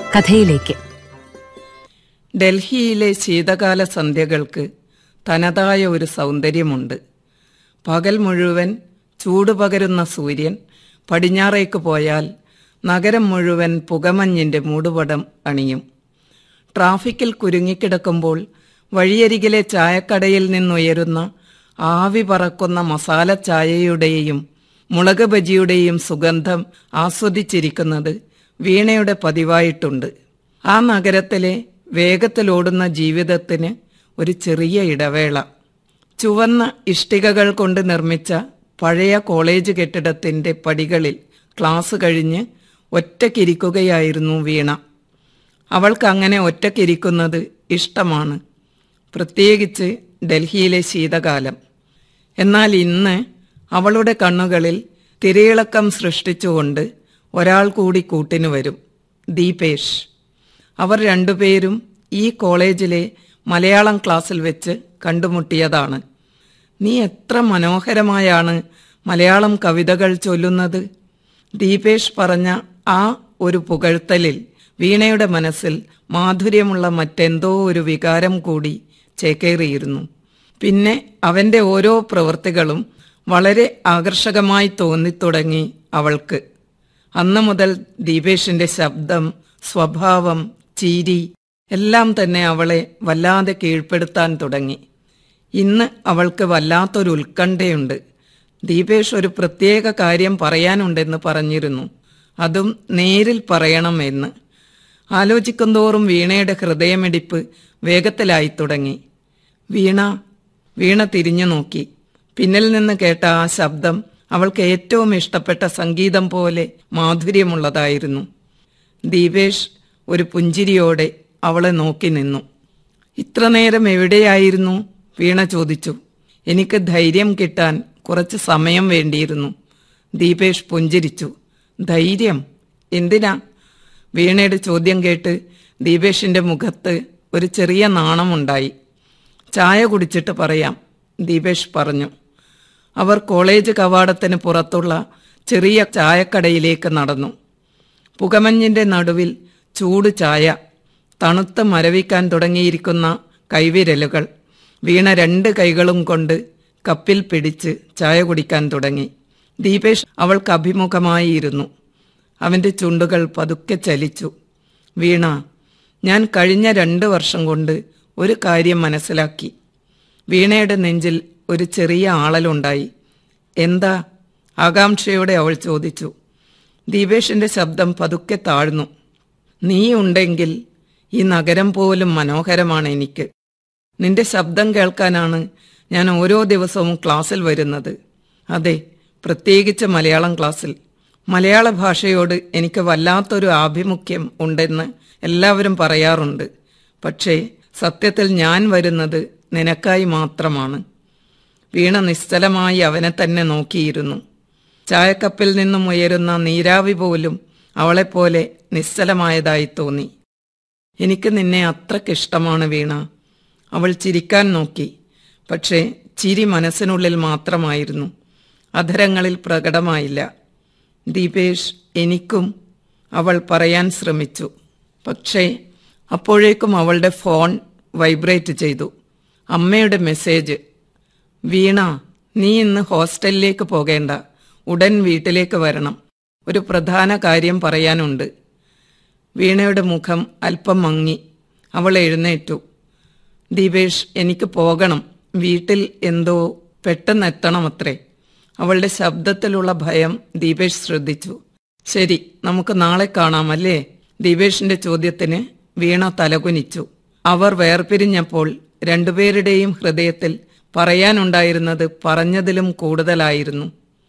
കഥയിലേക്ക് ഡൽഹിയിലെ ശീതകാല സന്ധ്യകൾക്ക് തനതായ ഒരു സൗന്ദര്യമുണ്ട് പകൽ മുഴുവൻ ചൂട് പകരുന്ന സൂര്യൻ പടിഞ്ഞാറേക്ക് പോയാൽ നഗരം മുഴുവൻ പുകമഞ്ഞിന്റെ മൂടുപടം അണിയും ട്രാഫിക്കിൽ കുരുങ്ങിക്കിടക്കുമ്പോൾ വഴിയരികിലെ ചായക്കടയിൽ നിന്നുയരുന്ന ആവി പറക്കുന്ന മസാല ചായയുടെയും മുളക് ബജിയുടെയും സുഗന്ധം ആസ്വദിച്ചിരിക്കുന്നത് വീണയുടെ പതിവായിട്ടുണ്ട് ആ നഗരത്തിലെ വേഗത്തിലോടുന്ന ജീവിതത്തിന് ഒരു ചെറിയ ഇടവേള ചുവന്ന ഇഷ്ടികകൾ കൊണ്ട് നിർമ്മിച്ച പഴയ കോളേജ് കെട്ടിടത്തിന്റെ പടികളിൽ ക്ലാസ് കഴിഞ്ഞ് ഒറ്റയ്ക്കിരിക്കുകയായിരുന്നു വീണ അവൾക്ക് അങ്ങനെ ഒറ്റയ്ക്കിരിക്കുന്നത് ഇഷ്ടമാണ് പ്രത്യേകിച്ച് ഡൽഹിയിലെ ശീതകാലം എന്നാൽ ഇന്ന് അവളുടെ കണ്ണുകളിൽ തിരയിളക്കം സൃഷ്ടിച്ചുകൊണ്ട് ഒരാൾ കൂടി കൂട്ടിനു വരും ദീപേഷ് അവർ രണ്ടുപേരും ഈ കോളേജിലെ മലയാളം ക്ലാസ്സിൽ വെച്ച് കണ്ടുമുട്ടിയതാണ് നീ എത്ര മനോഹരമായാണ് മലയാളം കവിതകൾ ചൊല്ലുന്നത് ദീപേഷ് പറഞ്ഞ ആ ഒരു പുകഴ്ത്തലിൽ വീണയുടെ മനസ്സിൽ മാധുര്യമുള്ള മറ്റെന്തോ ഒരു വികാരം കൂടി ചേക്കേറിയിരുന്നു പിന്നെ അവന്റെ ഓരോ പ്രവൃത്തികളും വളരെ ആകർഷകമായി തോന്നിത്തുടങ്ങി അവൾക്ക് അന്ന് മുതൽ ദീപേഷിന്റെ ശബ്ദം സ്വഭാവം ചിരി എല്ലാം തന്നെ അവളെ വല്ലാതെ കീഴ്പ്പെടുത്താൻ തുടങ്ങി ഇന്ന് അവൾക്ക് വല്ലാത്തൊരു ഉത്കണ്ഠയുണ്ട് ദീപേഷ് ഒരു പ്രത്യേക കാര്യം പറയാനുണ്ടെന്ന് പറഞ്ഞിരുന്നു അതും നേരിൽ പറയണമെന്ന് ആലോചിക്കുന്തോറും വീണയുടെ ഹൃദയമിടിപ്പ് വേഗത്തിലായി തുടങ്ങി വീണ വീണ തിരിഞ്ഞു നോക്കി പിന്നിൽ നിന്ന് കേട്ട ആ ശബ്ദം അവൾക്ക് ഏറ്റവും ഇഷ്ടപ്പെട്ട സംഗീതം പോലെ മാധുര്യമുള്ളതായിരുന്നു ദീപേഷ് ഒരു പുഞ്ചിരിയോടെ അവളെ നോക്കി നിന്നു ഇത്ര നേരം എവിടെയായിരുന്നു വീണ ചോദിച്ചു എനിക്ക് ധൈര്യം കിട്ടാൻ കുറച്ച് സമയം വേണ്ടിയിരുന്നു ദീപേഷ് പുഞ്ചിരിച്ചു ധൈര്യം എന്തിനാ വീണയുടെ ചോദ്യം കേട്ട് ദീപേഷിന്റെ മുഖത്ത് ഒരു ചെറിയ നാണമുണ്ടായി ചായ കുടിച്ചിട്ട് പറയാം ദീപേഷ് പറഞ്ഞു അവർ കോളേജ് കവാടത്തിന് പുറത്തുള്ള ചെറിയ ചായക്കടയിലേക്ക് നടന്നു പുകമഞ്ഞിന്റെ നടുവിൽ ചൂട് ചായ തണുത്ത് മരവിക്കാൻ തുടങ്ങിയിരിക്കുന്ന കൈവിരലുകൾ വീണ രണ്ട് കൈകളും കൊണ്ട് കപ്പിൽ പിടിച്ച് ചായ കുടിക്കാൻ തുടങ്ങി ദീപേഷ് അവൾക്ക് അഭിമുഖമായി ഇരുന്നു അവന്റെ ചുണ്ടുകൾ പതുക്കെ ചലിച്ചു വീണ ഞാൻ കഴിഞ്ഞ രണ്ട് വർഷം കൊണ്ട് ഒരു കാര്യം മനസ്സിലാക്കി വീണയുടെ നെഞ്ചിൽ ഒരു ചെറിയ ആളലുണ്ടായി എന്താ ആകാംക്ഷയോടെ അവൾ ചോദിച്ചു ദീപേഷിന്റെ ശബ്ദം പതുക്കെ താഴ്ന്നു നീ ഉണ്ടെങ്കിൽ ഈ നഗരം പോലും മനോഹരമാണ് എനിക്ക് നിന്റെ ശബ്ദം കേൾക്കാനാണ് ഞാൻ ഓരോ ദിവസവും ക്ലാസ്സിൽ വരുന്നത് അതെ പ്രത്യേകിച്ച് മലയാളം ക്ലാസ്സിൽ മലയാള ഭാഷയോട് എനിക്ക് വല്ലാത്തൊരു ആഭിമുഖ്യം ഉണ്ടെന്ന് എല്ലാവരും പറയാറുണ്ട് പക്ഷേ സത്യത്തിൽ ഞാൻ വരുന്നത് നിനക്കായി മാത്രമാണ് വീണ നിശ്ചലമായി അവനെ തന്നെ നോക്കിയിരുന്നു ചായക്കപ്പിൽ നിന്നും ഉയരുന്ന നീരാവി പോലും അവളെപ്പോലെ നിശ്ചലമായതായി തോന്നി എനിക്ക് നിന്നെ അത്രക്കിഷ്ടമാണ് വീണ അവൾ ചിരിക്കാൻ നോക്കി പക്ഷേ ചിരി മനസ്സിനുള്ളിൽ മാത്രമായിരുന്നു അധരങ്ങളിൽ പ്രകടമായില്ല ദീപേഷ് എനിക്കും അവൾ പറയാൻ ശ്രമിച്ചു പക്ഷേ അപ്പോഴേക്കും അവളുടെ ഫോൺ വൈബ്രേറ്റ് ചെയ്തു അമ്മയുടെ മെസ്സേജ് വീണ നീ ഇന്ന് ഹോസ്റ്റലിലേക്ക് പോകേണ്ട ഉടൻ വീട്ടിലേക്ക് വരണം ഒരു പ്രധാന കാര്യം പറയാനുണ്ട് വീണയുടെ മുഖം അല്പം മങ്ങി അവൾ എഴുന്നേറ്റു ദീപേഷ് എനിക്ക് പോകണം വീട്ടിൽ എന്തോ പെട്ടെന്ന് എത്തണമത്രേ അവളുടെ ശബ്ദത്തിലുള്ള ഭയം ദീപേഷ് ശ്രദ്ധിച്ചു ശരി നമുക്ക് നാളെ കാണാമല്ലേ ദീപേഷിന്റെ ചോദ്യത്തിന് വീണ തലകുനിച്ചു അവർ വേർപിരിഞ്ഞപ്പോൾ രണ്ടുപേരുടെയും ഹൃദയത്തിൽ പറയാനുണ്ടായിരുന്നത് പറഞ്ഞതിലും കൂടുതലായിരുന്നു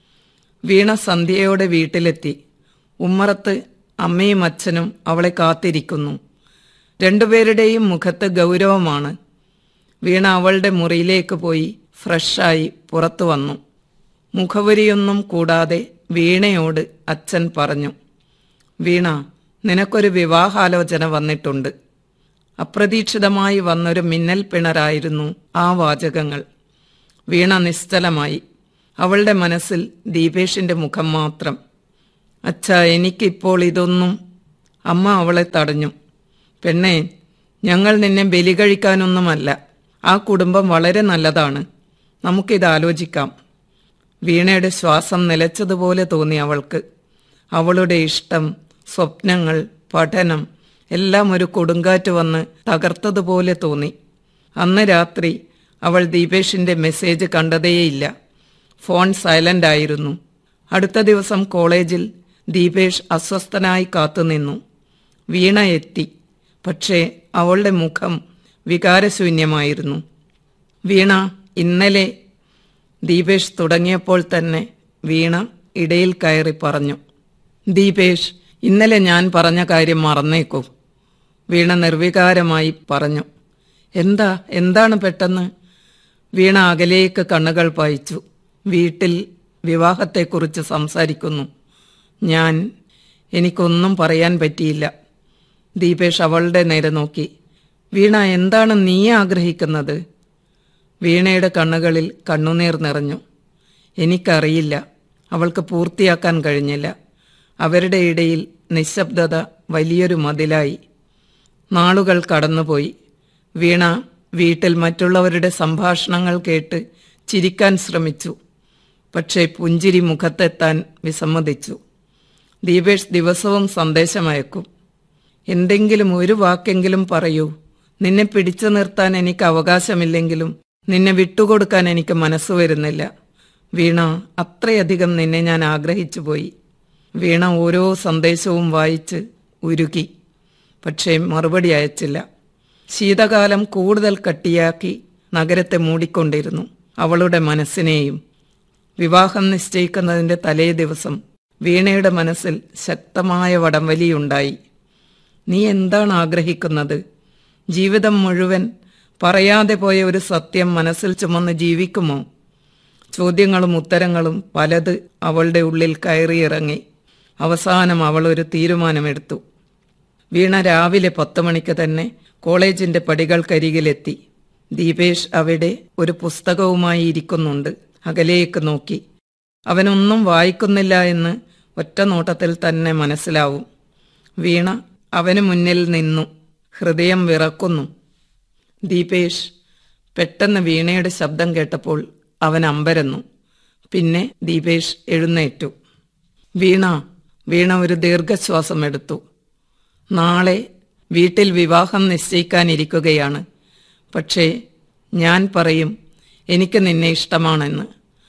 വീണ സന്ധ്യയോടെ വീട്ടിലെത്തി ഉമ്മറത്ത് അമ്മയും അച്ഛനും അവളെ കാത്തിരിക്കുന്നു രണ്ടുപേരുടെയും മുഖത്ത് ഗൗരവമാണ് വീണ അവളുടെ മുറിയിലേക്ക് പോയി ഫ്രഷായി പുറത്തു വന്നു മുഖവരിയൊന്നും കൂടാതെ വീണയോട് അച്ഛൻ പറഞ്ഞു വീണ നിനക്കൊരു വിവാഹാലോചന വന്നിട്ടുണ്ട് അപ്രതീക്ഷിതമായി വന്നൊരു മിന്നൽ പിണരായിരുന്നു ആ വാചകങ്ങൾ വീണ നിശ്ചലമായി അവളുടെ മനസ്സിൽ ദീപേഷിന്റെ മുഖം മാത്രം അച്ഛാ എനിക്കിപ്പോൾ ഇതൊന്നും അമ്മ അവളെ തടഞ്ഞു പെണ്ണേ ഞങ്ങൾ നിന്നെ ബലി കഴിക്കാനൊന്നുമല്ല ആ കുടുംബം വളരെ നല്ലതാണ് നമുക്കിത് ആലോചിക്കാം വീണയുടെ ശ്വാസം നിലച്ചതുപോലെ തോന്നി അവൾക്ക് അവളുടെ ഇഷ്ടം സ്വപ്നങ്ങൾ പഠനം എല്ലാം ഒരു കൊടുങ്കാറ്റ് വന്ന് തകർത്തതുപോലെ തോന്നി അന്ന് രാത്രി അവൾ ദീപേഷിന്റെ മെസ്സേജ് കണ്ടതേയില്ല ഫോൺ സൈലന്റ് ആയിരുന്നു അടുത്ത ദിവസം കോളേജിൽ ദീപേഷ് അസ്വസ്ഥനായി കാത്തുനിന്നു വീണ എത്തി പക്ഷേ അവളുടെ മുഖം വികാരശൂന്യമായിരുന്നു വീണ ഇന്നലെ ദീപേഷ് തുടങ്ങിയപ്പോൾ തന്നെ വീണ ഇടയിൽ കയറി പറഞ്ഞു ദീപേഷ് ഇന്നലെ ഞാൻ പറഞ്ഞ കാര്യം മറന്നേക്കൂ വീണ നിർവികാരമായി പറഞ്ഞു എന്താ എന്താണ് പെട്ടെന്ന് വീണ അകലേക്ക് കണ്ണുകൾ പായിച്ചു വീട്ടിൽ വിവാഹത്തെക്കുറിച്ച് സംസാരിക്കുന്നു ഞാൻ എനിക്കൊന്നും പറയാൻ പറ്റിയില്ല ദീപേഷ് അവളുടെ നേരെ നോക്കി വീണ എന്താണ് നീ ആഗ്രഹിക്കുന്നത് വീണയുടെ കണ്ണുകളിൽ കണ്ണുനീർ നിറഞ്ഞു എനിക്കറിയില്ല അവൾക്ക് പൂർത്തിയാക്കാൻ കഴിഞ്ഞില്ല അവരുടെ ഇടയിൽ നിശബ്ദത വലിയൊരു മതിലായി നാളുകൾ കടന്നുപോയി വീണ വീട്ടിൽ മറ്റുള്ളവരുടെ സംഭാഷണങ്ങൾ കേട്ട് ചിരിക്കാൻ ശ്രമിച്ചു പക്ഷേ പുഞ്ചിരി മുഖത്തെത്താൻ വിസമ്മതിച്ചു ദീപേഷ് ദിവസവും സന്ദേശമയക്കും എന്തെങ്കിലും ഒരു വാക്കെങ്കിലും പറയൂ നിന്നെ പിടിച്ചു നിർത്താൻ എനിക്ക് അവകാശമില്ലെങ്കിലും നിന്നെ വിട്ടുകൊടുക്കാൻ എനിക്ക് മനസ്സ് വരുന്നില്ല വീണ അത്രയധികം നിന്നെ ഞാൻ ആഗ്രഹിച്ചു പോയി വീണ ഓരോ സന്ദേശവും വായിച്ച് ഉരുകി പക്ഷേ മറുപടി അയച്ചില്ല ശീതകാലം കൂടുതൽ കട്ടിയാക്കി നഗരത്തെ മൂടിക്കൊണ്ടിരുന്നു അവളുടെ മനസ്സിനെയും വിവാഹം നിശ്ചയിക്കുന്നതിന്റെ തലേ ദിവസം വീണയുടെ മനസ്സിൽ ശക്തമായ വടംവലിയുണ്ടായി നീ എന്താണ് ആഗ്രഹിക്കുന്നത് ജീവിതം മുഴുവൻ പറയാതെ പോയ ഒരു സത്യം മനസ്സിൽ ചുമന്ന് ജീവിക്കുമോ ചോദ്യങ്ങളും ഉത്തരങ്ങളും പലത് അവളുടെ ഉള്ളിൽ കയറിയിറങ്ങി അവസാനം അവൾ ഒരു തീരുമാനമെടുത്തു വീണ രാവിലെ പത്ത് മണിക്ക് തന്നെ കോളേജിന്റെ പടികൾക്കരികിലെത്തി ദീപേഷ് അവിടെ ഒരു പുസ്തകവുമായി ഇരിക്കുന്നുണ്ട് അകലേക്ക് നോക്കി അവനൊന്നും വായിക്കുന്നില്ല എന്ന് ഒറ്റ നോട്ടത്തിൽ തന്നെ മനസ്സിലാവും വീണ അവന് മുന്നിൽ നിന്നു ഹൃദയം വിറക്കുന്നു ദീപേഷ് പെട്ടെന്ന് വീണയുടെ ശബ്ദം കേട്ടപ്പോൾ അവൻ അമ്പരന്നു പിന്നെ ദീപേഷ് എഴുന്നേറ്റു വീണ വീണ ഒരു ദീർഘശ്വാസം എടുത്തു നാളെ വീട്ടിൽ വിവാഹം നിശ്ചയിക്കാനിരിക്കുകയാണ് പക്ഷേ ഞാൻ പറയും എനിക്ക് നിന്നെ ഇഷ്ടമാണെന്ന്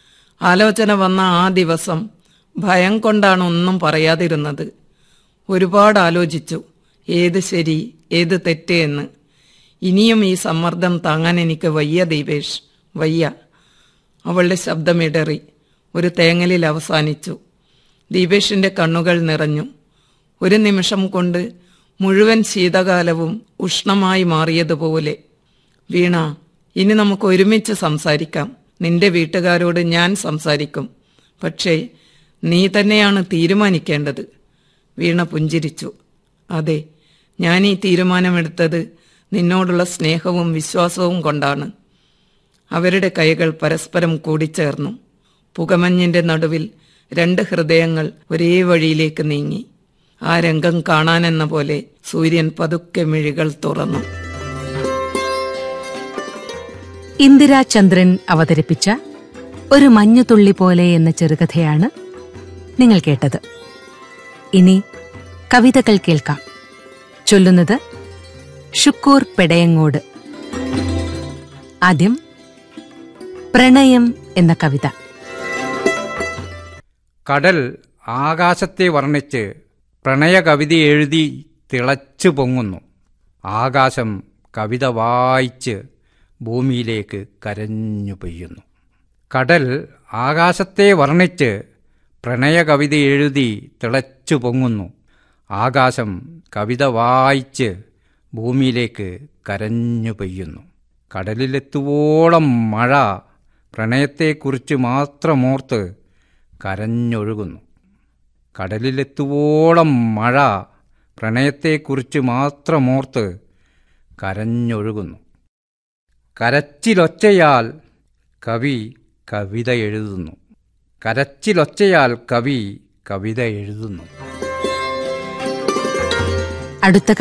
ആലോചന വന്ന ആ ദിവസം ഭയം കൊണ്ടാണ് ഒന്നും പറയാതിരുന്നത് ഒരുപാട് ആലോചിച്ചു ഏത് ശരി ഏത് തെറ്റ് എന്ന് ഇനിയും ഈ സമ്മർദ്ദം താങ്ങാൻ എനിക്ക് വയ്യ ദീപേഷ് വയ്യ അവളുടെ ശബ്ദമിടറി ഒരു തേങ്ങലിൽ അവസാനിച്ചു ദീപേഷിന്റെ കണ്ണുകൾ നിറഞ്ഞു ഒരു നിമിഷം കൊണ്ട് മുഴുവൻ ശീതകാലവും ഉഷ്ണമായി മാറിയതുപോലെ വീണ ഇനി നമുക്ക് ഒരുമിച്ച് സംസാരിക്കാം നിന്റെ വീട്ടുകാരോട് ഞാൻ സംസാരിക്കും പക്ഷേ നീ തന്നെയാണ് തീരുമാനിക്കേണ്ടത് വീണ പുഞ്ചിരിച്ചു അതെ ഞാൻ ഈ തീരുമാനമെടുത്തത് നിന്നോടുള്ള സ്നേഹവും വിശ്വാസവും കൊണ്ടാണ് അവരുടെ കൈകൾ പരസ്പരം കൂടിച്ചേർന്നു പുകമഞ്ഞിന്റെ നടുവിൽ രണ്ട് ഹൃദയങ്ങൾ ഒരേ വഴിയിലേക്ക് നീങ്ങി ആ രംഗം കാണാനെന്ന പോലെ സൂര്യൻ പതുക്കെ മിഴികൾ തുറന്നു ഇന്ദിരാ ചന്ദ്രൻ അവതരിപ്പിച്ച ഒരു മഞ്ഞുതുള്ളി പോലെ എന്ന ചെറുകഥയാണ് നിങ്ങൾ കേട്ടത് ഇനി കവിതകൾ കേൾക്കാം ചൊല്ലുന്നത് ഷുക്കൂർ പെടയങ്ങോട് ആദ്യം പ്രണയം എന്ന കവിത കടൽ ആകാശത്തെ വർണ്ണിച്ച് പ്രണയകവിത എഴുതി തിളച്ചു പൊങ്ങുന്നു ആകാശം കവിത വായിച്ച് ഭൂമിയിലേക്ക് കരഞ്ഞു പെയ്യുന്നു കടൽ ആകാശത്തെ വർണ്ണിച്ച് പ്രണയകവിത എഴുതി തിളച്ചു പൊങ്ങുന്നു ആകാശം കവിത വായിച്ച് ഭൂമിയിലേക്ക് കരഞ്ഞു പെയ്യുന്നു കടലിലെത്തുവോളം മഴ പ്രണയത്തെക്കുറിച്ച് മാത്രമോർത്ത് കരഞ്ഞൊഴുകുന്നു കടലിലെത്തുവോളം മഴ പ്രണയത്തെക്കുറിച്ച് മാത്രമോർത്ത് കരഞ്ഞൊഴുകുന്നു കരച്ചിലൊച്ചയാൽ കവി കവിത എഴുതുന്നു കരച്ചിലൊച്ചയാൽ കവി കവിത എഴുതുന്നു അടുത്ത